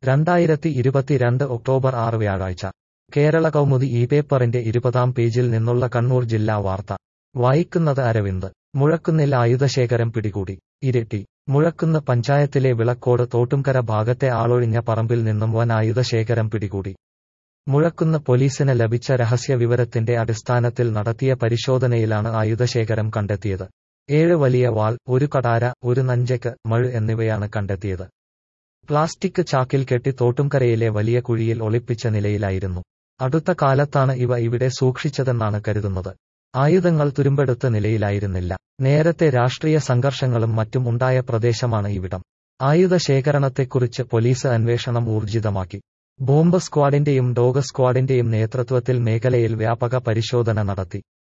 രണ്ടായിരത്തി ഇരുപത്തിരണ്ട് ഒക്ടോബർ ആറ് വ്യാഴാഴ്ച കേരള കൗമുദി ഈ പേപ്പറിന്റെ ഇരുപതാം പേജിൽ നിന്നുള്ള കണ്ണൂർ ജില്ലാ വാർത്ത വായിക്കുന്നത് അരവിന്ദ് മുഴക്കുന്നിൽ ആയുധശേഖരം പിടികൂടി ഇരിട്ടി മുഴക്കുന്ന് പഞ്ചായത്തിലെ വിളക്കോട് തോട്ടുംകര ഭാഗത്തെ ആളൊഴിഞ്ഞ പറമ്പിൽ നിന്നും വൻ ആയുധശേഖരം പിടികൂടി മുഴക്കുന്ന് പോലീസിന് ലഭിച്ച രഹസ്യ വിവരത്തിന്റെ അടിസ്ഥാനത്തിൽ നടത്തിയ പരിശോധനയിലാണ് ആയുധശേഖരം കണ്ടെത്തിയത് ഏഴ് വലിയ വാൾ ഒരു കടാര ഒരു നഞ്ചക്ക് മഴ് എന്നിവയാണ് കണ്ടെത്തിയത് പ്ലാസ്റ്റിക് ചാക്കിൽ കെട്ടി തോട്ടുംകരയിലെ വലിയ കുഴിയിൽ ഒളിപ്പിച്ച നിലയിലായിരുന്നു അടുത്ത കാലത്താണ് ഇവ ഇവിടെ സൂക്ഷിച്ചതെന്നാണ് കരുതുന്നത് ആയുധങ്ങൾ തുരുമ്പെടുത്ത നിലയിലായിരുന്നില്ല നേരത്തെ രാഷ്ട്രീയ സംഘർഷങ്ങളും മറ്റും ഉണ്ടായ പ്രദേശമാണ് ഇവിടം ആയുധ ശേഖരണത്തെക്കുറിച്ച് പോലീസ് അന്വേഷണം ഊർജിതമാക്കി ബോംബ് സ്ക്വാഡിന്റെയും ഡോഗ് സ്ക്വാഡിന്റെയും നേതൃത്വത്തിൽ മേഖലയിൽ വ്യാപക പരിശോധന നടത്തി